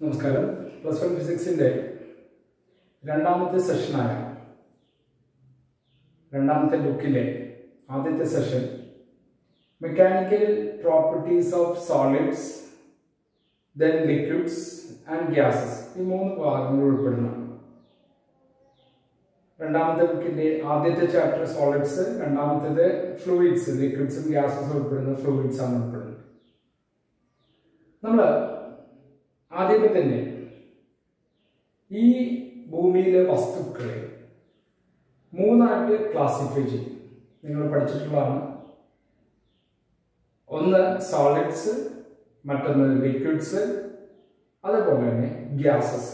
നമസ്കാരം plus one ഫിസിക്സിൻ്റെ രണ്ടാമത്തെ സെഷനായ രണ്ടാമത്തെ ബുക്കിലെ ആദ്യത്തെ session mechanical properties of solids then liquids and gases ഈ മൂന്ന് ഭാഗങ്ങൾ ഉൾപ്പെടുന്നതാണ് രണ്ടാമത്തെ ബുക്കിന്റെ ആദ്യത്തെ ചാപ്റ്റർ സോളിഡ്സ് രണ്ടാമത്തേത് ഫ്ലൂയിഡ്സ് ലിക്വിഡ്സും ഗ്യാസസും ഉൾപ്പെടുന്ന ഫ്ലൂയിഡ്സ് ആണ് ഉൾപ്പെടുന്നത് നമ്മൾ ആദ്യമേ തന്നെ ഈ ഭൂമിയിലെ വസ്തുക്കളെ മൂന്നായിട്ട് ക്ലാസിഫൈ ചെയ്യും നിങ്ങൾ പഠിച്ചിട്ടുള്ളതാണ് ഒന്ന് സോളിഡ്സ് മറ്റൊന്ന് ലിക്വിഡ്സ് അതുപോലെ തന്നെ ഗ്യാസസ്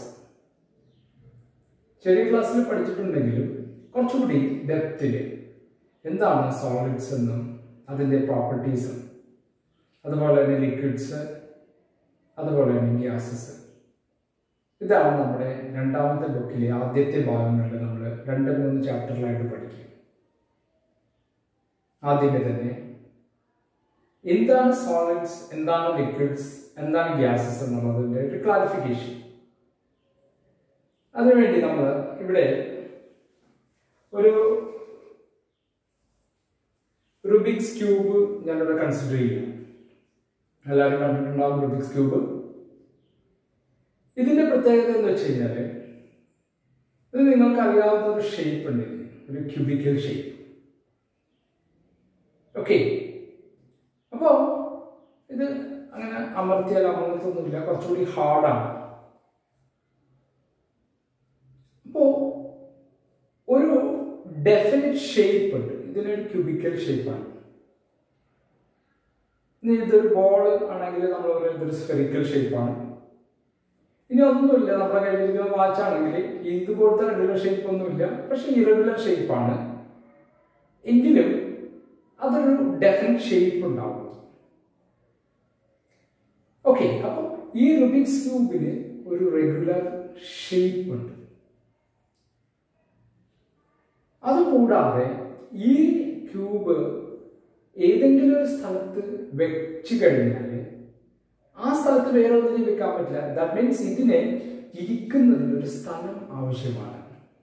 ചെറിയ ക്ലാസ്സിൽ പഠിച്ചിട്ടുണ്ടെങ്കിലും കുറച്ചുകൂടി ഡെപ്തിൽ എന്താണ് സോളിഡ്സ് എന്നും അതിൻ്റെ പ്രോപ്പർട്ടീസും അതുപോലെ തന്നെ ലിക്വിഡ്സ് അതുപോലെ തന്നെ ഗ്യാസസ് ഇതാണ് നമ്മുടെ രണ്ടാമത്തെ ബുക്കിലെ ആദ്യത്തെ ഭാഗങ്ങളിൽ നമ്മൾ രണ്ട് മൂന്ന് ചാപ്റ്ററിലായിട്ട് പഠിക്കും ആദ്യമേ തന്നെ എന്താണ് സോളിഡ്സ് എന്താണ് ലിക്വിഡ്സ് എന്താണ് ഗ്യാസസ് എന്നുള്ളതിൻ്റെ ഒരു ക്ലാരിഫിക്കേഷൻ അതിനുവേണ്ടി നമ്മൾ ഇവിടെ ഒരു റുബിക്സ് ക്യൂബ് ഞാനിവിടെ കൺസിഡർ ചെയ്യും എല്ലാവരും കണ്ടിട്ടുണ്ടാവും റുബിക്സ് ക്യൂബ് ഇതിന്റെ പ്രത്യേകത എന്ന് വെച്ച് കഴിഞ്ഞാൽ ഇത് നിങ്ങൾക്ക് അറിയാവുന്ന ഒരു ഷേപ്പ് ഉണ്ട് ഒരു ക്യൂബിക്കൽ ഷേപ്പ് ഓക്കെ അപ്പോ ഇത് അങ്ങനെ അമർത്തിയാൽ അമർത്തൊന്നുമില്ല കുറച്ചുകൂടി ഹാർഡാണ് അപ്പോ ഒരു ഡെഫിനറ്റ് ഷേപ്പ് ഉണ്ട് ഇതിനൊരു ക്യൂബിക്കൽ ഷേപ്പാണ് ഇനി ഇതൊരു ബോൾ ആണെങ്കിൽ നമ്മൾ പറയുന്നത് ഇതൊരു സ്ഫെറിക്കൽ ഷേപ്പാണ് ഇനി ഒന്നുമില്ല നമ്മുടെ കയ്യിലിരിക്കുന്ന വാച്ച് ആണെങ്കിൽ ഇതുപോലത്തെ റെഗുലർ ഷേപ്പ് ഒന്നുമില്ല പക്ഷെ ഇറഗുലർ ഷേപ്പാണ് എങ്കിലും അതൊരു ഡെഫിനറ്റ് ഷേപ്പ് ഉണ്ടാവും ഓക്കെ അപ്പോൾ ഈ റുബിക്സ് ക്യൂബിന് ഒരു റെഗുലർ ഷേപ്പ് ഉണ്ട് അതുകൂടാതെ ഈ ക്യൂബ് ഏതെങ്കിലും ഒരു സ്ഥലത്ത് വെച്ച് കഴിഞ്ഞാൽ ആ സ്ഥലത്ത് വേറെ ഒന്നിനും വെക്കാൻ പറ്റില്ല ദാറ്റ് മീൻസ് ഇതിനെ ഇരിക്കുന്നതിന് ഒരു സ്ഥലം ആവശ്യമാണ്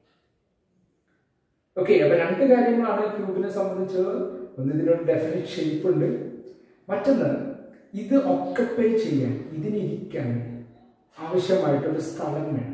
ഓക്കെ അപ്പൊ രണ്ട് കാര്യങ്ങളാണ് ക്യൂബിനെ സംബന്ധിച്ചത് ഒന്ന് ഇതിനൊരു ഡെഫിനറ്റ് ഷേപ്പ് ഉണ്ട് മറ്റൊന്ന് ഇത് ഒക്കപ്പേ ചെയ്യാൻ ഇതിനിരിക്കാൻ ആവശ്യമായിട്ടൊരു സ്ഥലം വേണം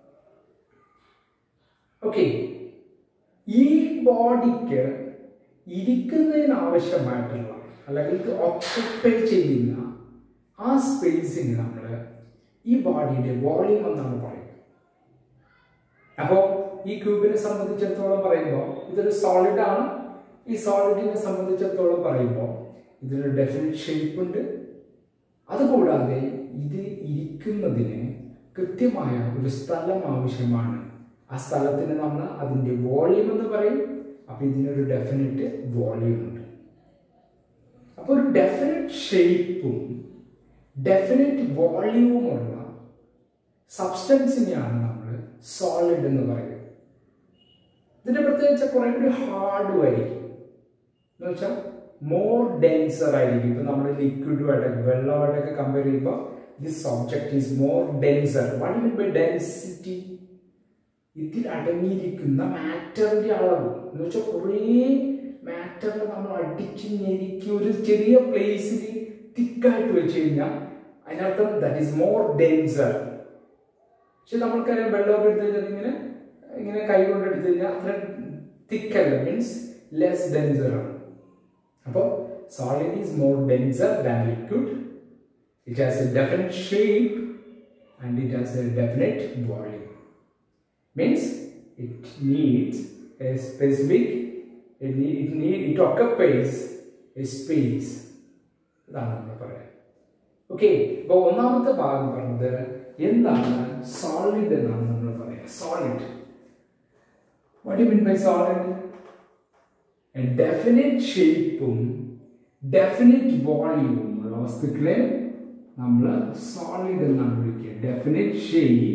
ഓക്കെ ഈ ബോഡിക്ക് ഇരിക്കുന്നതിന് ആവശ്യമായിട്ടുള്ള അല്ലെങ്കിൽ ഇത് ഒക്കപ്പേ ചെയ്യുന്ന ആ സ്പേസിന് നമ്മൾ ഈ ബോഡിയുടെ വോളിയം എന്നാണ് പറയുന്നത് അപ്പോൾ ഈ ക്യൂബിനെ സംബന്ധിച്ചിടത്തോളം പറയുമ്പോൾ ഇതൊരു സോളിഡ് ആണ് ഈ സോളിഡിനെ സംബന്ധിച്ചിടത്തോളം പറയുമ്പോൾ ഇതിനൊരു ഡെഫിനറ്റ് ഷേപ്പ് ഉണ്ട് അതുകൂടാതെ ഇത് ഇരിക്കുന്നതിന് കൃത്യമായ ഒരു സ്ഥലം ആവശ്യമാണ് ആ സ്ഥലത്തിന് നമ്മൾ അതിൻ്റെ വോളിയം എന്ന് പറയും അപ്പം ഇതിനൊരു ഡെഫിനറ്റ് വോളിയം ഉണ്ട് അപ്പോൾ ഒരു ഡെഫിനറ്റ് ഷേപ്പും ഡെഫിനറ്റ് വോളിയവുമുള്ള സബ്സ്റ്റൻസിനെയാണ് നമ്മൾ സോളിഡ് എന്ന് പറയുന്നത് ഇതിന്റെ പ്രത്യേകിച്ച് കുറെ കൂടി ഹാർഡും ആയിരിക്കും എന്ന് വെച്ചാൽ മോർ ഡെൻസർ ആയിരിക്കും ഇപ്പൊ നമ്മൾ ലിക്വിഡുമായിട്ടൊക്കെ വെള്ളമായിട്ടൊക്കെ കമ്പയർ ചെയ്യുമ്പോൾ this object is more denser what mean by density ഇതിൽ അടങ്ങിയിരിക്കുന്ന മാറ്ററിന്റെ അളവ് എന്ന് വെച്ചാൽ കുറേ മാറ്ററിനെ നമ്മൾ അടിച്ച് ഞെരുക്കി ഒരു ചെറിയ പ്ലേസിൽ തിക്കായിട്ട് വെച്ച് കഴിഞ്ഞാൽ അതിനർത്ഥം ദാറ്റ് ഈസ് മോർ ഡേഞ്ചർ പക്ഷെ നമ്മൾക്കറിയാം വെള്ളമൊക്കെ എടുത്തു കഴിഞ്ഞാൽ ഇങ്ങനെ ഇങ്ങനെ കൈ കൊണ്ട് എടുത്തു കഴിഞ്ഞാൽ അത്ര തിക്കല്ല മീൻസ് ലെസ് ഡെൻസർ ആണ് അപ്പോൾ solid is more denser than liquid it has a definite shape and it has a definite volume means it needs a specific it need it occupies a space ഇതാണ് നമ്മൾ പറയാം okay അപ്പോൾ ഒന്നാമത്തെ ഭാഗം പറഞ്ഞത് എന്താണ് സോളിഡ് എന്നാണ് നമ്മൾ പറയാം solid what you mean by solid definite ഷേപ്പും ഡെഫിനറ്റ് വോളിയവും ഉള്ള വസ്തുക്കളെ നമ്മൾ സോളിഡ് എന്നാണ് വിളിക്കുക definite shape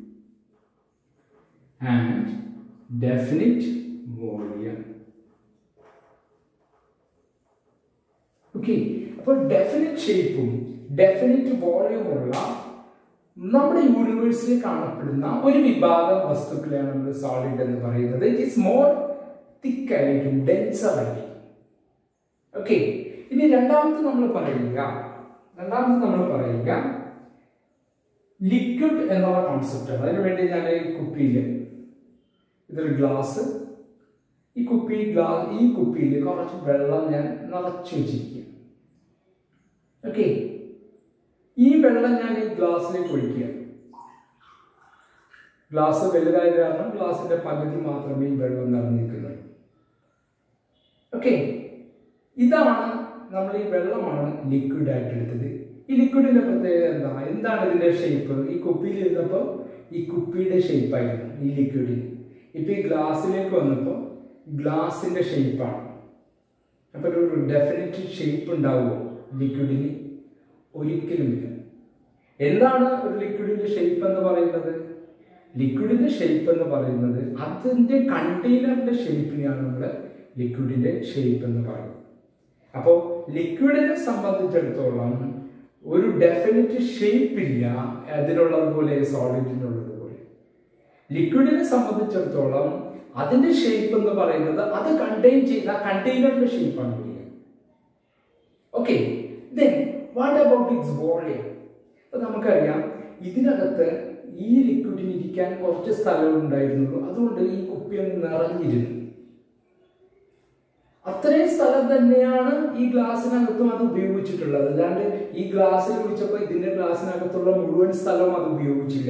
and definite volume okay അപ്പോൾ ഡെഫിനറ്റ് ഷേപ്പും ഡെഫിനറ്റ് വോളിയമുള്ള നമ്മുടെ യൂണിവേഴ്സിൽ കാണപ്പെടുന്ന ഒരു വിഭാഗം വസ്തുക്കളെയാണ് നമ്മൾ സോളിഡ് എന്ന് പറയുന്നത് ഇറ്റ് ഈസ് മോർ തിക്ക് ആയിരിക്കും ഡെൻസർ ആയിരിക്കും ഓക്കെ ഇനി രണ്ടാമത് നമ്മൾ പറയുക രണ്ടാമത് നമ്മൾ പറയുക ലിക്വിഡ് എന്നുള്ള കോൺസെപ്റ്റാണ് അതിനു വേണ്ടി ഞാൻ ഈ കുപ്പിയിൽ ഇതൊരു ഗ്ലാസ് ഈ കുപ്പി ഗ്ലാ ഈ കുപ്പിയിൽ കുറച്ച് വെള്ളം ഞാൻ നിറച്ചു വെച്ചിരിക്കുക ഓക്കെ ഈ വെള്ളം ഞാൻ ഈ ഗ്ലാസ്സിലേക്ക് ഒഴിക്കുക ഗ്ലാസ് വലുതായത് കാരണം ഗ്ലാസിന്റെ പകുതി മാത്രമേ ഈ വെള്ളം നിറഞ്ഞിരിക്കുന്നുള്ളൂ ഓക്കെ ഇതാണ് നമ്മൾ ഈ വെള്ളമാണ് ലിക്വിഡ് ആയിട്ട് എടുത്തത് ഈ ലിക്വിഡിന്റെ പ്രത്യേകത എന്താ എന്താണ് ഇതിന്റെ ഷേപ്പ് ഈ കുപ്പിയിൽ ഇരുന്നപ്പോൾ ഈ കുപ്പിയുടെ ഷേപ്പായിരുന്നു ഈ ലിക്വിഡിന് ഇപ്പൊ ഈ ഗ്ലാസ്സിലേക്ക് വന്നപ്പോൾ ഗ്ലാസിന്റെ ഷേപ്പാണ് അപ്പൊ ഒരു ഡെഫിനറ്റ് ഷേപ്പ് ഉണ്ടാവുമോ ലിക്വിഡിന് ഒരിക്കലുമില്ല എന്താണ് ഒരു ലിക്വിഡിന്റെ ഷേപ്പ് എന്ന് പറയുന്നത് ലിക്വിഡിന്റെ ഷേപ്പ് എന്ന് പറയുന്നത് അതിന്റെ കണ്ടെയ്നറിന്റെ ഷേപ്പിനെയാണ് നമ്മൾ ലിക്വിഡിന്റെ ഷേപ്പ് എന്ന് പറയുന്നത് അപ്പോൾ ലിക്വിഡിനെ സംബന്ധിച്ചിടത്തോളം ഒരു ഡെഫിനറ്റ് ഷേപ്പ് ഇല്ല അതിനുള്ളതുപോലെ സോളിഡിനുള്ളതുപോലെ ലിക്വിഡിനെ സംബന്ധിച്ചിടത്തോളം അതിന്റെ ഷേപ്പ് എന്ന് പറയുന്നത് അത് കണ്ടെയ്ൻ ചെയ്യുന്ന കണ്ടെയ്നറിന്റെ ഷേപ്പാണ് വരിക okay then what about its volume അപ്പൊ നമുക്കറിയാം ഇതിനകത്ത് ഈ ലിക്വിഡിന് ഇരിക്കാൻ കുറച്ച് സ്ഥലം ഉണ്ടായിരുന്നുള്ളൂ അതുകൊണ്ട് ഈ കുപ്പി അങ്ങ് നിറഞ്ഞിരുന്നു അത്രയും സ്ഥലം തന്നെയാണ് ഈ ഗ്ലാസ്സിനകത്തും അത് ഉപയോഗിച്ചിട്ടുള്ളത് അല്ലാണ്ട് ഈ ഗ്ലാസ്സിൽ കുടിച്ചപ്പോൾ ഇതിന്റെ ഗ്ലാസ്സിനകത്തുള്ള മുഴുവൻ സ്ഥലവും അത് ഉപയോഗിച്ചില്ല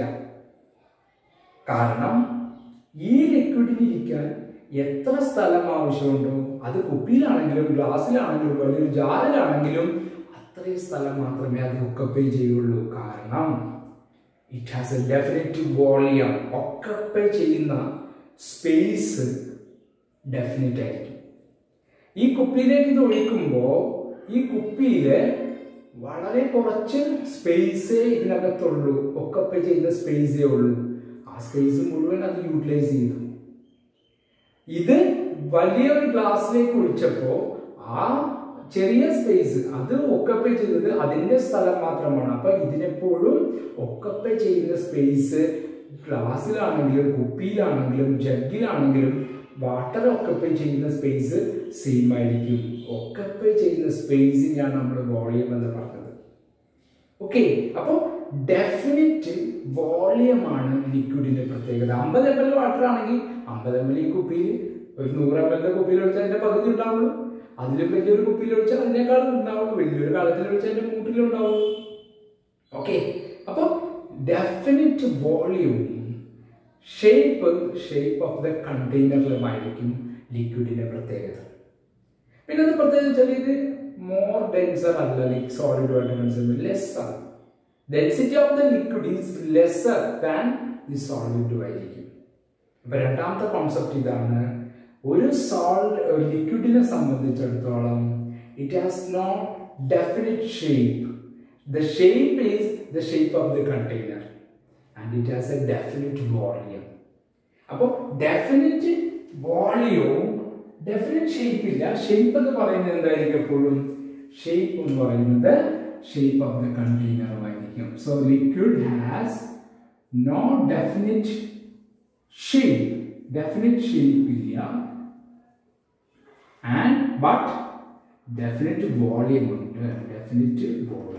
കാരണം ഈ ലിക്വിഡിന് ഇരിക്കാൻ എത്ര സ്ഥലം ആവശ്യമുണ്ടോ അത് കുപ്പിയിലാണെങ്കിലും ഗ്ലാസ്സിലാണെങ്കിലും വലിയൊരു ജാറിലാണെങ്കിലും അത്രയും സ്ഥലം മാത്രമേ അത് ഒക്കപ്പേ ചെയ്യുള്ളൂ കാരണം it has a definite volume occupy ചെയ്യുന്ന സ്പേസ് ഡെഫിനറ്റ് ആയിരിക്കും ഈ കുപ്പിയിലേക്ക് ഇത് ഒഴിക്കുമ്പോൾ ഈ കുപ്പിയില് വളരെ കുറച്ച് സ്പേസേ ഇതിനകത്തുള്ളൂ ഒക്കപ്പേ ചെയ്യുന്ന സ്പേസേ ഉള്ളൂ ആ സ്പേസ് മുഴുവൻ അത് യൂട്ടിലൈസ് ചെയ്തു ഇത് വലിയൊരു ഗ്ലാസ്സിലേക്ക് ഒഴിച്ചപ്പോൾ ആ ചെറിയ സ്പേസ് അത് ഒക്കപ്പേ ചെയ്തത് അതിന്റെ സ്ഥലം മാത്രമാണ് അപ്പൊ ഇതിനെപ്പോഴും ഒക്കപ്പേ ചെയ്യുന്ന സ്പേസ് ഗ്ലാസ്സിലാണെങ്കിലും കുപ്പിയിലാണെങ്കിലും ജഗ്ഗിലാണെങ്കിലും വാട്ടർ ഒക്കപ്പേ ചെയ്യുന്ന സ്പേസ് സെയിം ആയിരിക്കും ഒക്കപ്പേ ചെയ്യുന്ന സ്പേസിനാണ് നമ്മൾ വോളിയം എന്ന് പറഞ്ഞത് ഓക്കെ അപ്പോൾ ഡെഫിനിറ്റ് വോളിയമാണ് ലിക്വിഡിന്റെ പ്രത്യേകത അമ്പത് എം എൽ വാട്ടർ ആണെങ്കിൽ അമ്പത് എം എൽ ഈ കുപ്പിയിൽ ഒരു നൂറ് എം എല്ലിന്റെ കുപ്പിയിൽ ഒഴിച്ചാൽ അതിന്റെ പകുതി ഉണ്ടാവുള്ളൂ അതിലും വലിയൊരു കുപ്പിയിൽ ഒഴിച്ചാൽ അതിനേക്കാളും ഉണ്ടാവുള്ളൂ വലിയൊരു കാലത്തിൽ ഒഴിച്ചാൽ അതിന്റെ മൂട്ടിലുണ്ടാവുള്ളൂ ഓക്കെ അപ്പോൾ definite volume shape shape of the കണ്ടെയ്നറിലുമായിരിക്കും ലിക്വിഡിന്റെ പ്രത്യേകത പിന്നെ അത് പ്രത്യേകത വെച്ചാൽ ഇത് മോർ ഡെൻസർ അല്ല ലൈക് സോളിഡുമായിട്ട് കൺസിഡർ ലെസ് ആണ് density of the liquid is lesser than the solid ആയിരിക്കും അപ്പൊ രണ്ടാമത്തെ കോൺസെപ്റ്റ് ഇതാണ് ഒരു സോൾ ലിക്വിഡിനെ സംബന്ധിച്ചിടത്തോളം it has not definite shape the shape is the shape of the container and it has a definite volume അപ്പോൾ ഡെഫിനിറ്റ് വോളിയവും ഡെഫിനിറ്റ് ഷേപ്പ് ഇല്ല ഷേപ്പ് എന്ന് പറയുന്നത് എന്തായിരിക്കും എപ്പോഴും ഷേപ്പ് എന്ന് പറയുന്നത് ഷേപ്പ് ഓഫ് ദ കണ്ടെയ്നറുമായിരിക്കും so liquid has no definite shape definite shape ഇല്ല ആൻഡ് ബട്ട് ഡെഫിനിറ്റ് വോളിയം ഉണ്ട് ഡെഫിനിറ്റ് വോളിയം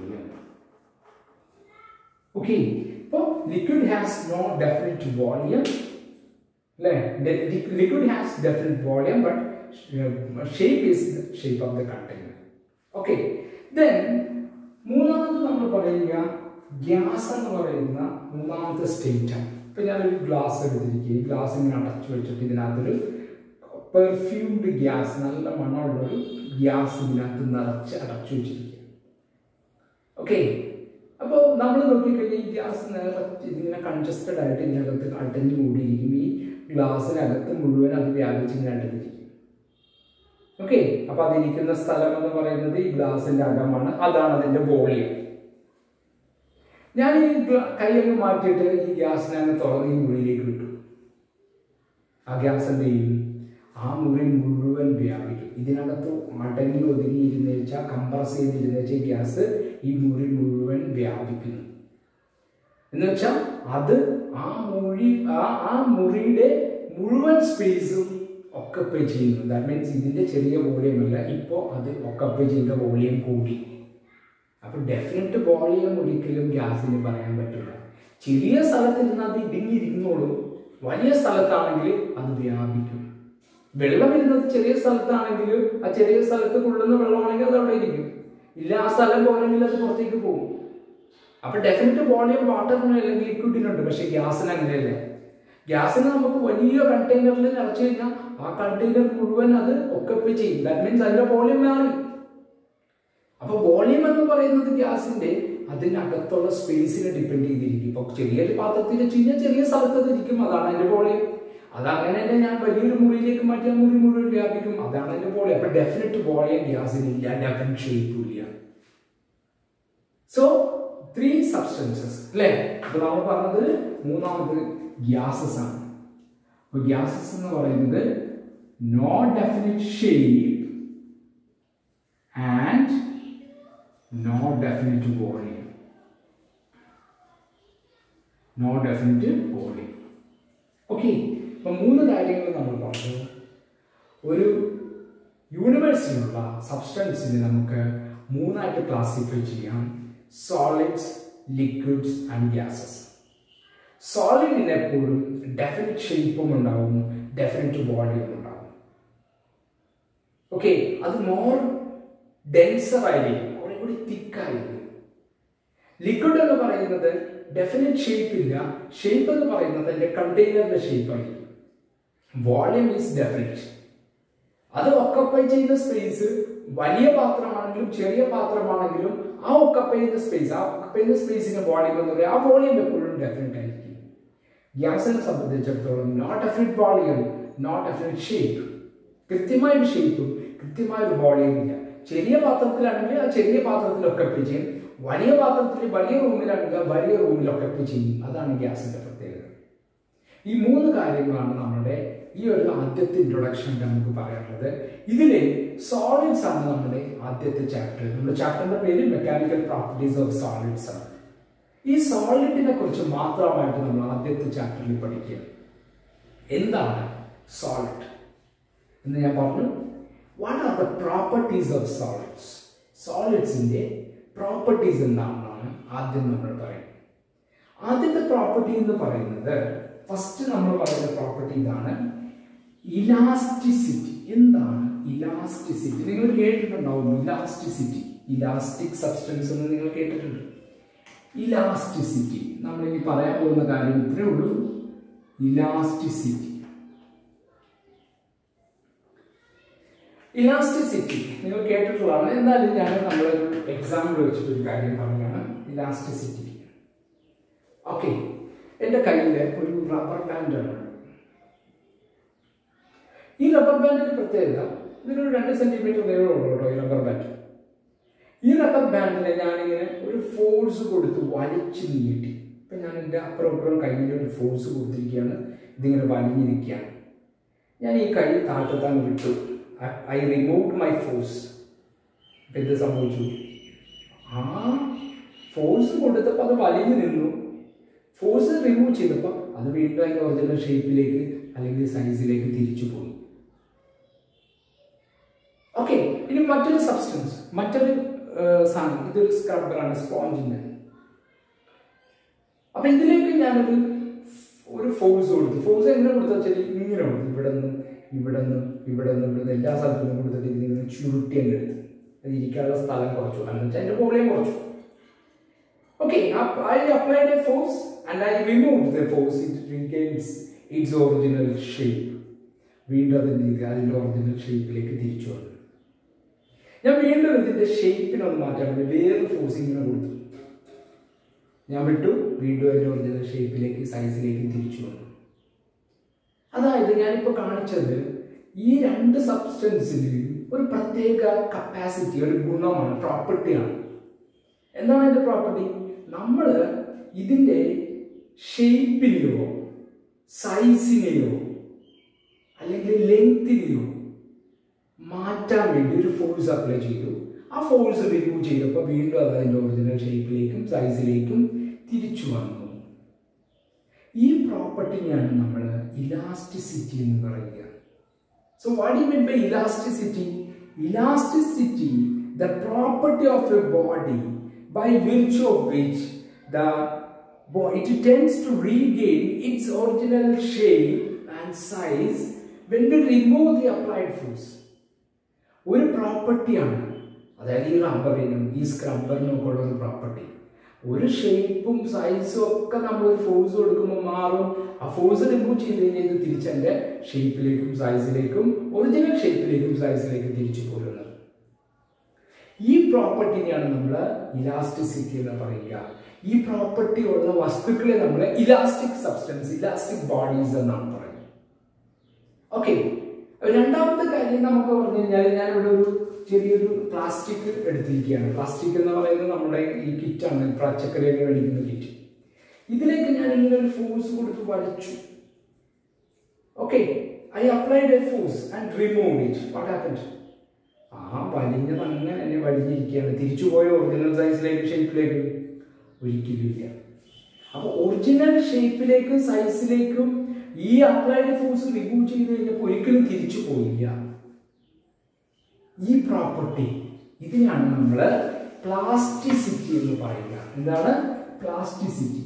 ഓക്കെ ഇപ്പോൾ liquid has no definite volume അല്ലേ liquid has definite volume but shape is shape of the container okay then മൂന്നാമത് നമ്മൾ പറയുക gas എന്ന് പറയുന്ന മൂന്നാമത്തെ സ്റ്റേറ്റ് ആണ് ഇപ്പൊ ഞാനൊരു ഗ്ലാസ് എടുത്തിരിക്കുക ഈ ഗ്ലാസ് ഇങ്ങനെ അടച്ചു വെച്ചിട്ട് ഇതിനകത്തൊരു പെർഫ്യൂംഡ് ഗ്യാസ് നല്ല മണമുള്ളൊരു ഗ്യാസ് ഇതിനകത്ത് നിറച്ച് അടച്ചു വെച്ചിരിക്കുക ഓക്കെ അപ്പോൾ നമ്മൾ നോക്കിക്കഴിഞ്ഞാൽ ഈ ഗ്യാസ് നിറച്ച് ഇതിങ്ങനെ കൺജസ്റ്റഡ് ആയിട്ട് ഇതിനകത്ത് അടഞ്ഞു കൂടിയിരിക്കും ഈ ഗ്ലാസ്സിനകത്ത് മുഴുവൻ അത് വ്യാപിച്ച് ഇങ്ങനെ അടഞ്ഞിരിക്കും ഓക്കെ അപ്പൊ അതിരിക്കുന്ന സ്ഥലം എന്ന് പറയുന്നത് ഈ ഗ്ലാസിന്റെ അകമാണ് അതാണ് അതിന്റെ വോളിയം ഞാൻ ഈ കൈ അങ്ങ് മാറ്റിയിട്ട് ഈ ഗ്യാസിനെ അങ്ങ് തുറന്ന് ഈ മുറിയിലേക്ക് വിട്ടു ആ ഗ്യാസ് എന്ത് ചെയ്യും ആ മുറി മുഴുവൻ വ്യാപിക്കും ഇതിനകത്ത് അടങ്ങി ഒതുങ്ങിയിരുന്ന വെച്ചാൽ കംപ്രസ് ചെയ്തിരുന്ന വെച്ചാൽ ഗ്യാസ് ഈ മുറി മുഴുവൻ വ്യാപിക്കുന്നു എന്ന് വെച്ചാൽ അത് ആ മുറി ആ ആ മുറിയുടെ മുഴുവൻ സ്പേസും ഒക്കപ്പൈ ചെയ്യുന്നു ദാറ്റ് മീൻസ് ഇതിന്റെ ചെറിയ വോളിയം അല്ല ഇപ്പോൾ അത് ഒക്കപ്പൈ ചെയ്ത വോളിയം കൂടി അപ്പൊ ഡെഫിനറ്റ് വോളിയം ഒരിക്കലും ഗ്യാസിന് പറയാൻ പറ്റില്ല ചെറിയ സ്ഥലത്തിരുന്ന് അത് ഇടുങ്ങിയിരിക്കുന്നോളും വലിയ സ്ഥലത്താണെങ്കിൽ അത് വ്യാപിക്കും വെള്ളം ഇരുന്നത് ചെറിയ സ്ഥലത്താണെങ്കിൽ ആ ചെറിയ സ്ഥലത്ത് കൊള്ളുന്ന വെള്ളമാണെങ്കിൽ അത് അവിടെ ഇരിക്കും ഇല്ല ആ സ്ഥലം പോലെങ്കിൽ അത് പുറത്തേക്ക് പോകും അപ്പൊ ഡെഫിനറ്റ് വോളിയം വാട്ടറിന് അല്ലെങ്കിൽ ലിക്വിഡിനുണ്ട് പക്ഷെ ഗ്യാസിന് അങ്ങനെയല്ല ഗ്യാസിന് നമുക്ക് വലിയ കണ്ടെയ്നറിൽ നിറച്ചു കഴിഞ്ഞാൽ ആ കണ്ടെയ്നർ മുഴുവൻ അത് ഒക്കപ്പ് ചെയ്യും ദാറ്റ് മീൻസ് അതിന്റെ വോളിയം മാറി അപ്പൊ വോളിയം എന്ന് പറയുന്നത് ഗ്യാസിന്റെ അതിനകത്തുള്ള സ്പേസിനെ ഡിപ്പെൻഡ് ചെയ്തിരിക്കും ഇപ്പൊ ചെറിയൊരു പാത്രത്തിൽ വെച്ച് കഴിഞ്ഞാൽ ചെറിയ സ്ഥലത്ത് അത് ഇരിക്കും അതാണ് അതിന്റെ വോളിയം അതങ്ങനെ തന്നെ ഞാൻ വലിയൊരു മുറിയിലേക്ക് മാറ്റി ആ മുറി മുഴുവൻ വ്യാപിക്കും അതാണ് അതിന്റെ വോളിയം അപ്പൊ ഡെഫിനറ്റ് വോളിയം ഗ്യാസിന് ഇല്ല ഡെഫിനറ്റ് ഷേപ്പും ഇല്ല സോ ത്രീ സബ്സ്റ്റൻസസ് അല്ലേ അപ്പൊ നമ്മൾ പറഞ്ഞത് മൂന്നാമത് ഗ്യാസസ് ആണ് അപ്പൊ ഗ്യാസസ് എന്ന് പറയുന്നത് no definite shape and no definite volume no definite volume okay അപ്പൊ മൂന്ന് കാര്യങ്ങൾ നമ്മൾ പറഞ്ഞു ഒരു യൂണിവേഴ്സിലുള്ള സബ്സ്റ്റൻസിനെ നമുക്ക് മൂന്നായിട്ട് ക്ലാസിഫൈ ചെയ്യാം സോളിഡ്സ് ലിക്വിഡ്സ് ആൻഡ് ഗ്യാസസ് സോളിഡിന് എപ്പോഴും ഡെഫിനിറ്റ് ഷേപ്പും ഉണ്ടാവും ഡെഫിനിറ്റ് വോളിയം ഉണ്ടാവും ഓക്കെ അത് മോർ ഡെൻസർ ആയിരിക്കും കുറെ കൂടി തിക്കായിരിക്കും ലിക്വിഡ് എന്ന് പറയുന്നത് ഡെഫിനറ്റ് ഷേപ്പ് ഇല്ല ഷേപ്പ് എന്ന് പറയുന്നത് അതിന്റെ കണ്ടെയ്നറിന്റെ ഷേപ്പ് ആയിരിക്കും വോളിയം ഈസ് ഡെഫിനറ്റ് അത് ഒക്കപ്പൈ ചെയ്യുന്ന സ്പേസ് വലിയ പാത്രമാണെങ്കിലും ചെറിയ പാത്രമാണെങ്കിലും ആ ഒക്കപ്പൈ ചെയ്യുന്ന സ്പേസ് ആ ഒക്കപ്പൈ ചെയ്യുന്ന സ്പേസിന്റെ വോളിയം എന്ന് പറയുക ആ വോളിയം എപ്പോഴും ഡെഫിനറ്റ് ആയിരിക്കും ഗ്യാസിനെ സംബന്ധിച്ചിടത്തോളം not definite volume not definite shape കൃത്യമായൊരു ഷേപ്പും കൃത്യമായൊരു വോളിയം ഇല്ല ചെറിയ പാത്രത്തിലാണെങ്കിൽ ആ ചെറിയ പാത്രത്തിൽ ഒക്കപ്പൈ ചെയ്യും വലിയ പാത്രത്തിൽ വലിയ റൂമിലാണെങ്കിൽ ആ വലിയ റൂമിൽ ഒക്കപ്പൈ ചെയ്യും അതാണ് ഗ്യാസിന്റെ പ്രത്യേകത ഈ മൂന്ന് കാര്യങ്ങളാണ് നമ്മുടെ ഈ ഒരു ആദ്യത്തെ ഇൻട്രൊഡക്ഷനിൽ നമുക്ക് പറയാനുള്ളത് ഇതിലെ സോളിഡ്സ് ആണ് നമ്മുടെ ആദ്യത്തെ ചാപ്റ്റർ നമ്മുടെ ചാപ്റ്ററിന്റെ പേര് മെക്കാനിക്കൽ പ്രോപ്പർട്ടീസ് ഓഫ് സോളിഡ്സ് ആണ് ഈ സോളിഡിനെ കുറിച്ച് മാത്രമായിട്ട് നമ്മൾ ആദ്യത്തെ ചാപ്റ്ററിൽ പഠിക്കുക എന്താണ് സോളിഡ് എന്ന് ഞാൻ പറഞ്ഞു what are the properties of solids സോളിഡ്സിന്റെ പ്രോപ്പർട്ടീസ് എന്താണെന്നാണ് ആദ്യം നമ്മൾ പറയുന്നത് ആദ്യത്തെ പ്രോപ്പർട്ടി എന്ന് പറയുന്നത് ഫസ്റ്റ് നമ്മൾ പറയുന്ന പ്രോപ്പർട്ടി ഇതാണ് ഇലാസ്റ്റിസിറ്റി എന്താണ് ഇലാസ്റ്റിസിറ്റി നിങ്ങൾ കേട്ടിട്ടുണ്ടാവും ഇലാസ്റ്റിസിറ്റി ഇലാസ്റ്റിക് സബ്സ്റ്റൻസ് എന്ന് നിങ്ങൾ കേട്ടിട്ടുണ്ട് ഇലാസ്റ്റിസിറ്റി നമ്മൾ ഇനി പറയാൻ പോകുന്ന കാര്യം ഇത്രേ ഉള്ളൂ ഇലാസ്റ്റിസിറ്റി ഇലാസ്റ്റിസിറ്റി നിങ്ങൾ കേട്ടിട്ടുള്ളതാണ് എന്നാലും ഞാൻ നമ്മളൊരു എക്സാമ്പിൾ വെച്ചിട്ട് ഒരു കാര്യം പറയുകയാണ് ഇലാസ്റ്റിസിറ്റി ഓക്കെ എൻ്റെ കയ്യിൽ ഒരു റബ്ബർ ബാൻഡാണ് ഈ റബ്ബർ ബാൻഡിന്റെ പ്രത്യേകത ഇതിനൊരു രണ്ട് സെന്റിമീറ്റർ നീളമുള്ളൂ കേട്ടോ ഈ റബ്ബർ ബാൻഡ് ഈ റബ്ബർ ബാൻഡിനെ ഞാനിങ്ങനെ ഒരു ഫോഴ്സ് കൊടുത്ത് വലിച്ചു നീട്ടി ഇപ്പം ഞാൻ എൻ്റെ അപ്പുറം അപ്പുറം കയ്യിൽ ഒരു ഫോഴ്സ് കൊടുത്തിരിക്കുകയാണ് ഇതിങ്ങനെ വലിഞ്ഞു നിൽക്കുകയാണ് ഞാൻ ഈ കൈ താഴ്ത്തത്താൻ വിട്ടു ഐ റിമൂവ് മൈ ഫോഴ്സ് അപ്പം എന്ത് സംഭവിച്ചു ആ ഫോഴ്സ് കൊടുത്തപ്പോൾ അത് വലിഞ്ഞു നിന്നു ഫോഴ്സ് റിമൂവ് ചെയ്തപ്പോൾ അത് വീണ്ടും അതിൻ്റെ ഒറിജിനൽ ഷേപ്പിലേക്ക് അല്ലെങ്കിൽ സൈസിലേക്ക് തിരിച്ചു പോയി ഓക്കെ ഇനി മറ്റൊരു സബ്സ്റ്റൻസ് മറ്റൊരു സാധനം ഇതൊരു സ്ക്രബറാണ് സ്പോഞ്ചിന്റെ അപ്പൊ ഇതിലേക്ക് ഞാനൊരു ഒരു ഫോഴ്സ് കൊടുത്തു ഫോഴ്സ് എങ്ങനെ കൊടുത്തു വെച്ചാൽ ഇങ്ങനെ കൊടുത്തു ഇവിടെ നിന്ന് ഇവിടെ നിന്ന് ഇവിടെ നിന്ന് ഇവിടെ നിന്ന് എല്ലാ സ്ഥലത്തും കൊടുത്തിട്ട് ഇതിങ്ങനെ ചുരുട്ടി അങ്ങ് എടുത്തു അത് ഇരിക്കാനുള്ള സ്ഥലം കുറച്ചു എന്ന് വെച്ചാൽ അതിന്റെ വോളിയം കുറച്ചു Okay, I applied a force and I removed the force. It regains its original shape. വീണ്ടും അതിൻ്റെ ഇത് അതിൻ്റെ ഒറിജിനൽ ഷേപ്പിലേക്ക് തിരിച്ചു വന്നു ഞാൻ വീണ്ടും ഇതിൻ്റെ ഷേപ്പിനൊന്ന് മാറ്റാൻ വേണ്ടി വേറൊരു ഫോഴ്സ് ഇങ്ങനെ കൊടുത്തു ഞാൻ വിട്ടു വീണ്ടും അതിൻ്റെ ഒറിജിനൽ ഷേപ്പിലേക്ക് സൈസിലേക്ക് തിരിച്ചു വന്നു അതായത് ഞാനിപ്പോൾ കാണിച്ചത് ഈ രണ്ട് സബ്സ്റ്റൻസിന് ഒരു പ്രത്യേക കപ്പാസിറ്റി ഒരു ഗുണമാണ് പ്രോപ്പർട്ടിയാണ് എന്താണ് അതിൻ്റെ പ്രോപ്പർട്ടി നമ്മൾ ഇതിൻ്റെ ഷേപ്പിനെയോ സൈസിനെയോ അല്ലെങ്കിൽ ലെങ്തിനെയോ മാറ്റാൻ വേണ്ടി ഒരു ഫോഴ്സ് അപ്ലൈ ചെയ്തു ആ ഫോഴ്സ് റിമൂവ് ചെയ്തപ്പോൾ വീണ്ടും അത് അതിൻ്റെ ഒറിജിനൽ ഷേപ്പിലേക്കും സൈസിലേക്കും തിരിച്ചു വന്നു പ്രോപ്പർട്ടിനെയാണ് നമ്മൾ ഇലാസ്റ്റിസിറ്റി എന്ന് പറയുക so what you mean by elasticity elasticity the property of a body by virtue of which the it tends to regain its original shape and size when we remove the applied force. ഒരു പ്രോപ്പർട്ടിയാണ് അതായത് ഈ റബ്ബറിനും ഈ സ്ക്രബ്ബറിനും ഒക്കെ ഉള്ള ഒരു property ഒരു ഷേപ്പും സൈസും ഒക്കെ നമ്മൾ ഒരു ഫോഴ്സ് കൊടുക്കുമ്പോൾ മാറും ആ ഫോഴ്സ് റിമൂവ് ചെയ്ത് കഴിഞ്ഞാൽ ഇത് തിരിച്ചെൻ്റെ ഷേപ്പിലേക്കും സൈസിലേക്കും ഒറിജിനൽ ഷേപ്പിലേക്കും സൈസിലേക്കും തിരിച്ചു പോരുന്നത് ഈ പ്രോപ്പർട്ടിനെയാണ് നമ്മൾ ഇലാസ്റ്റിസിറ്റി എന്ന് പറയുക ഈ പ്രോപ്പർട്ടി ഉള്ള വസ്തുക്കളെ നമ്മൾ ഇലാസ്റ്റിക് സബ്സ്റ്റൻസ് ഇലാസ്റ്റിക് ബോഡീസ് എന്നാണ് പറയുന്നത് ഓക്കെ രണ്ടാമത്തെ കാര്യം നമുക്ക് പറഞ്ഞു കഴിഞ്ഞാൽ ഞാൻ ഇവിടെ ഒരു ചെറിയൊരു പ്ലാസ്റ്റിക് എടുത്തിരിക്കുകയാണ് പ്ലാസ്റ്റിക് എന്ന് പറയുന്നത് നമ്മുടെ ഈ കിറ്റാണ് പച്ചക്കറിയൊക്കെ മേടിക്കുന്ന കിറ്റ് ഇതിലേക്ക് ഞാൻ ഇങ്ങനെ ഒരു ഫോഴ്സ് കൊടുത്ത് വലിച്ചു okay I applied a force and remove it what happened ആ വലിഞ്ഞത് അങ്ങനെ എന്നെ വലിഞ്ഞിരിക്കുകയാണ് തിരിച്ചു പോയ ഒറിജിനൽ സൈസിലേക്ക് ഷേപ്പിലേക്ക് ഒരിക്കലുമില്ല അപ്പോൾ ഒറിജിനൽ ഷേപ്പിലേക്കും സൈസിലേക്കും ഈ അപ്ലൈഡ് ഫോഴ്സ് റിമൂവ് ചെയ്ത് കഴിഞ്ഞപ്പോൾ ഒരിക്കലും തിരിച്ചു പോയില്ല ഈ പ്രോപ്പർട്ടി ഇതിനാണ് നമ്മൾ പ്ലാസ്റ്റിസിറ്റി എന്ന് പറയുക എന്താണ് പ്ലാസ്റ്റിസിറ്റി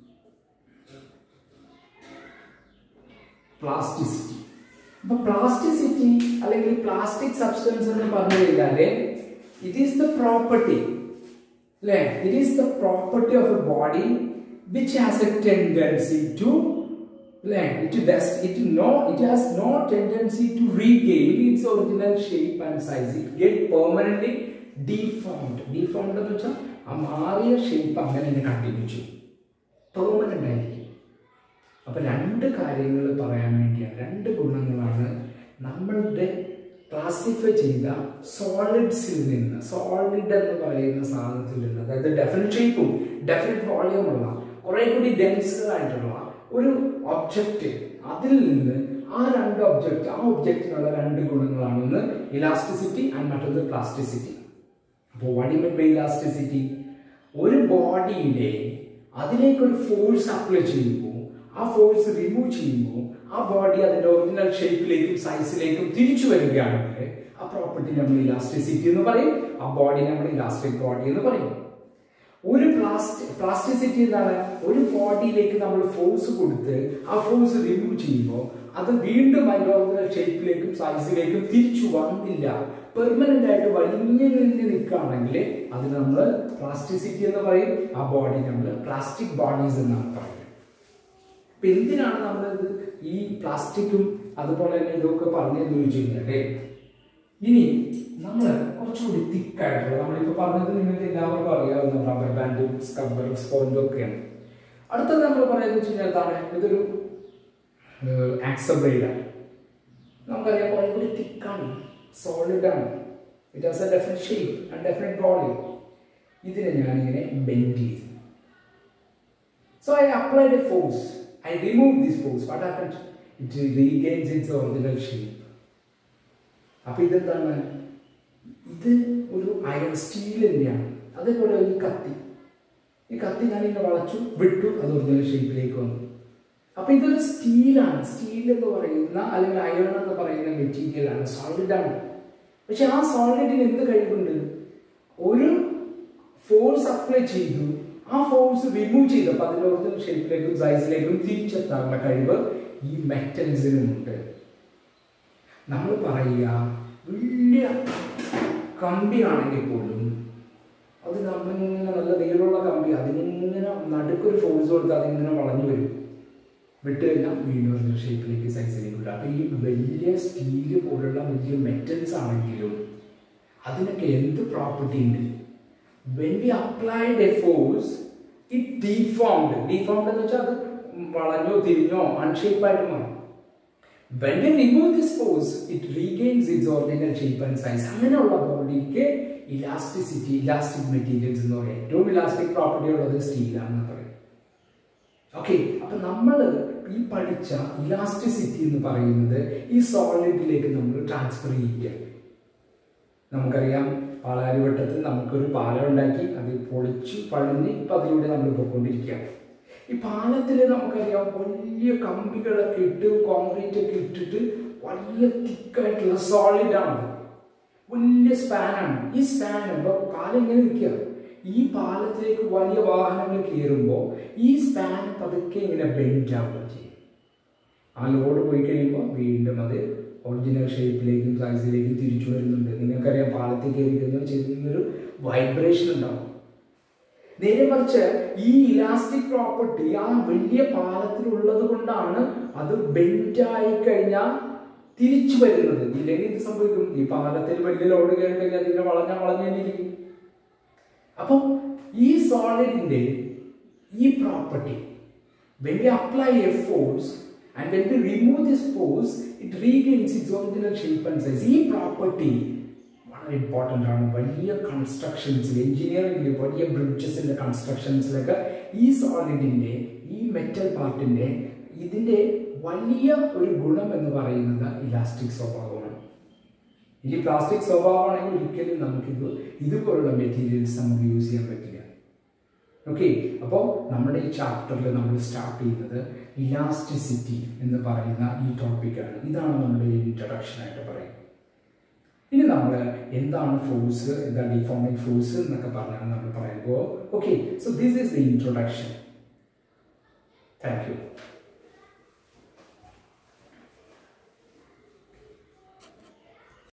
പ്ലാസ്റ്റിസിറ്റി അപ്പൊ പ്ലാസ്റ്റിസിറ്റി അല്ലെങ്കിൽ പ്ലാസ്റ്റിക് സബ്സ്റ്റൻസ് എന്ന് പറഞ്ഞു കഴിഞ്ഞാല് ഇറ്റ് ഈസ് ദ പ്രോപ്പർട്ടി അല്ലേ it is the property of a body which has a tendency to അല്ലേ it does it no it has no tendency to regain its original shape and size it get permanently deformed deformed എന്ന് വെച്ചാൽ ആ മാറിയ shape അങ്ങനെ തന്നെ continue ചെയ്യും permanent ആയിരിക്കും അപ്പൊ രണ്ട് കാര്യങ്ങൾ പറയാൻ വേണ്ടിയാണ് രണ്ട് ഗുണങ്ങളാണ് നമ്മളുടെ ക്ലാസിഫൈ ചെയ്ത സോളിഡ്സിൽ നിന്ന് സോളിഡ് എന്ന് പറയുന്ന സാധനത്തിൽ നിന്ന് അതായത് ഡെഫിനറ്റ് ഷേപ്പും ഡെഫിനറ്റ് വോളിയമുള്ള കുറെ കൂടി ഡെൻസർ ആയിട്ടുള്ള ഒരു ഒബ്ജക്റ്റ് അതിൽ നിന്ന് ആ രണ്ട് ഒബ്ജക്റ്റ് ആ ഒബ്ജക്റ്റിനുള്ള രണ്ട് ഗുണങ്ങളാണ് ഒന്ന് ഇലാസ്റ്റിസിറ്റി ആൻഡ് മറ്റൊന്ന് പ്ലാസ്റ്റിസിറ്റി അപ്പോൾ വടിമൻ ബൈ ഇലാസ്റ്റിസിറ്റി ഒരു ബോഡിയിലെ അതിലേക്കൊരു ഫോഴ്സ് അപ്ലൈ ചെയ്യുമ്പോൾ ആ ഫോഴ്സ് റിമൂവ് ചെയ്യുമ്പോൾ ആ ബോഡി അതിന്റെ ഒറിജിനൽ ഷേപ്പിലേക്കും സൈസിലേക്കും തിരിച്ചു വരികയാണെങ്കിൽ ആ പ്രോപ്പർട്ടി നമ്മൾ ഇലാസ്റ്റിസിറ്റി എന്ന് പറയും ആ ബോഡി നമ്മൾ ഇലാസ്റ്റിക് ബോഡി എന്ന് പറയും ഒരു പ്ലാസ്റ്റി പ്ലാസ്റ്റിസിറ്റി എന്താണ് ഒരു ബോഡിയിലേക്ക് നമ്മൾ ഫോഴ്സ് കൊടുത്ത് ആ ഫോഴ്സ് റിമൂവ് ചെയ്യുമ്പോൾ അത് വീണ്ടും അതിന്റെ ഒറിജിനൽ ഷേപ്പിലേക്കും സൈസിലേക്കും തിരിച്ചു വന്നില്ല പെർമനന്റ് ആയിട്ട് വലിഞ്ഞു നിന്ന് നിൽക്കുകയാണെങ്കിൽ അതിന് നമ്മൾ പ്ലാസ്റ്റിസിറ്റി എന്ന് പറയും ആ ബോഡി നമ്മൾ പ്ലാസ്റ്റിക് ബോഡീസ് എന്നാണ് പറയുന്നത് അപ്പൊ എന്തിനാണ് നമ്മളിത് ഈ പ്ലാസ്റ്റിക്കും അതുപോലെ തന്നെ ഇതൊക്കെ പറഞ്ഞതെന്ന് ചോദിച്ചു കഴിഞ്ഞാല് ഇനി നമ്മൾ കുറച്ചുകൂടി തിക്കായിട്ടുള്ള നമ്മളിപ്പോൾ പറഞ്ഞത് നിങ്ങൾക്ക് എല്ലാവർക്കും അറിയാവുന്ന റബ്ബർ ബാൻഡും സ്കബ്ബറും സ്പോഞ്ചും ഒക്കെയാണ് അടുത്തത് നമ്മൾ പറയുന്നത് വെച്ച് കഴിഞ്ഞാൽ എന്താണ് ഇതൊരു ആക്സബ്രൈഡാണ് നമുക്കറിയാം കുറെ കൂടി തിക്കാണ് സോളിഡ് ആണ് it has a definite shape and definite body ഇതിനെ ഞാനിങ്ങനെ ബെൻഡ് ചെയ്തു so I applied a force I remove this force what happened it regains its original shape അപ്പൊ ഇതെന്താണ് ഇത് ഒരു അയൺ സ്റ്റീൽ തന്നെയാണ് അതേപോലെ ഈ കത്തി ഈ കത്തി ഞാൻ ഇങ്ങനെ വളച്ചു വിട്ടു അത് ഒറിജിനൽ ഷേപ്പിലേക്ക് വന്നു അപ്പൊ ഇതൊരു സ്റ്റീലാണ് സ്റ്റീൽ എന്ന് പറയുന്ന അല്ലെങ്കിൽ അയൺ എന്ന് പറയുന്ന മെറ്റീരിയൽ ആണ് സോളിഡ് ആണ് പക്ഷെ ആ സോളിഡിന് എന്ത് കഴിവുണ്ട് ഒരു ഫോഴ്സ് അപ്ലൈ ചെയ്തു ആ ഫോഴ്സ് റിമൂവ് ചെയ്തപ്പോൾ അതിന്റെ ഒറിജിനൽ ഷേപ്പിലേക്കും സൈസിലേക്കും തിരിച്ചെത്താനുള്ള കഴിവ് ഈ മെറ്റൽസിനുമുണ്ട് നമ്മൾ പറയുക വലിയ കമ്പിയാണെങ്കിൽ പോലും അത് നമ്മളിങ്ങനെ നല്ല നീളമുള്ള കമ്പി അതിനിങ്ങനെ നടുക്കൊരു ഫോഴ്സ് കൊടുത്ത് അതിങ്ങനെ വളഞ്ഞു വരും വിട്ട് കഴിഞ്ഞാൽ വീണ്ടും ഒരു ഷേപ്പിലേക്ക് സൈസിലേക്ക് വിടുക അപ്പോൾ ഈ വലിയ സ്റ്റീല് പോലുള്ള വലിയ മെറ്റൽസ് ആണെങ്കിലും അതിനൊക്കെ എന്ത് പ്രോപ്പർട്ടി ഉണ്ട് when we applied a force it deformed deformed എന്ന് വെച്ചാൽ അത് വളഞ്ഞോ തിരിഞ്ഞോ അൺഷേപ്പായിട്ട് മാറും when we remove this force it regains its original shape and size അങ്ങനെയുള്ള ബോഡിക്ക് ഇലാസ്റ്റിസിറ്റി ഇലാസ്റ്റിക് മെറ്റീരിയൽസ് എന്ന് പറയും ഏറ്റവും ഇലാസ്റ്റിക് പ്രോപ്പർട്ടി ഉള്ളത് സ്റ്റീലാണെന്ന് പറയും ഓക്കെ അപ്പൊ നമ്മൾ ഈ പഠിച്ച ഇലാസ്റ്റിസിറ്റി എന്ന് പറയുന്നത് ഈ സോളിഡിലേക്ക് നമ്മൾ ട്രാൻസ്ഫർ ചെയ്യുകയാണ് നമുക്കറിയാം പാലാരിവട്ടത്തിൽ നമുക്കൊരു പാലം ഉണ്ടാക്കി അത് പൊളിച്ച് പണിഞ്ഞ് ഇപ്പം അതിലൂടെ നമ്മൾ പോയിക്കൊണ്ടിരിക്കുകയാണ് ഈ പാലത്തിൽ നമുക്കറിയാം വലിയ കമ്പികളൊക്കെ ഇട്ട് കോൺക്രീറ്റ് ഒക്കെ ഇട്ടിട്ട് വലിയ തിക്കായിട്ടുള്ള സോളിഡ് ആണ് വലിയ സ്പാനാണ് ഈ സ്പാൻ ഇപ്പോൾ പാലം ഇങ്ങനെ നിൽക്കുക ഈ പാലത്തിലേക്ക് വലിയ വാഹനങ്ങൾ കയറുമ്പോൾ ഈ സ്പാൻ പതുക്കെ ഇങ്ങനെ ബെൻഡ് ആവുക ചെയ്യും ആ ലോഡ് പോയി കഴിയുമ്പോൾ വീണ്ടും അത് ഒറിജിനൽ ഷേപ്പിലേക്കും സൈസിലേക്കും തിരിച്ചു വരുന്നുണ്ട് നിങ്ങൾക്കറിയാം പാലത്തിൽ കയറി കഴിഞ്ഞാൽ ചെറിയൊരു വൈബ്രേഷൻ ഉണ്ടാവും നേരെ മറിച്ച് ഈ ഇലാസ്റ്റിക് പ്രോപ്പർട്ടി ആ വലിയ പാലത്തിലുള്ളത് കൊണ്ടാണ് അത് ബെൻഡായി കഴിഞ്ഞാൽ തിരിച്ചു വരുന്നത് ഇല്ലെങ്കിൽ എന്ത് സംഭവിക്കും ഈ പാലത്തിൽ വലിയ ലോഡ് കയറി കഴിഞ്ഞാൽ ഇതിനെ വളഞ്ഞ വളഞ്ഞിരിക്കും അപ്പോൾ ഈ സോളിഡിന്റെ ഈ property when we apply a force and when we remove this force it regains its original shape and size ഈ പ്രോപ്പർട്ടി വളരെ ഇമ്പോർട്ടൻ്റ് ആണ് വലിയ കൺസ്ട്രക്ഷൻസിൽ എഞ്ചിനീയറിംഗിൽ വലിയ ബ്രിഡ്ജസിൻ്റെ കൺസ്ട്രക്ഷൻസിലൊക്കെ ഈ സോളിഡിൻ്റെ ഈ മെറ്റൽ പാർട്ടിൻ്റെ ഇതിൻ്റെ വലിയ ഒരു ഗുണം എന്ന് പറയുന്നത് ഇലാസ്റ്റിക് സ്വഭാവമാണ് ഈ പ്ലാസ്റ്റിക് സ്വഭാവമാണെങ്കിൽ ഒരിക്കലും നമുക്കിത് ഇതുപോലുള്ള മെറ്റീരിയൽസ് നമുക്ക് യൂസ് ചെയ്യാൻ പറ്റില്ല ഓക്കെ അപ്പോൾ നമ്മുടെ ഈ ചാപ്റ്ററിൽ നമ്മൾ സ്റ്റാർട്ട് ചെയ്യുന്നത് ഇലാസ്റ്റിസിറ്റി എന്ന് പറയുന്ന ഈ ടോപ്പിക്കാണ് ഇതാണ് നമ്മുടെ ഇൻട്രഡക്ഷൻ ആയിട്ട് പറയുന്നത് ഇനി നമ്മൾ എന്താണ് ഫോഴ്സ് എന്താണ് ഡിഫോമിക് ഫോഴ്സ് എന്നൊക്കെ പറഞ്ഞാണ് നമ്മൾ പറയുമ്പോൾ okay so this is the introduction thank U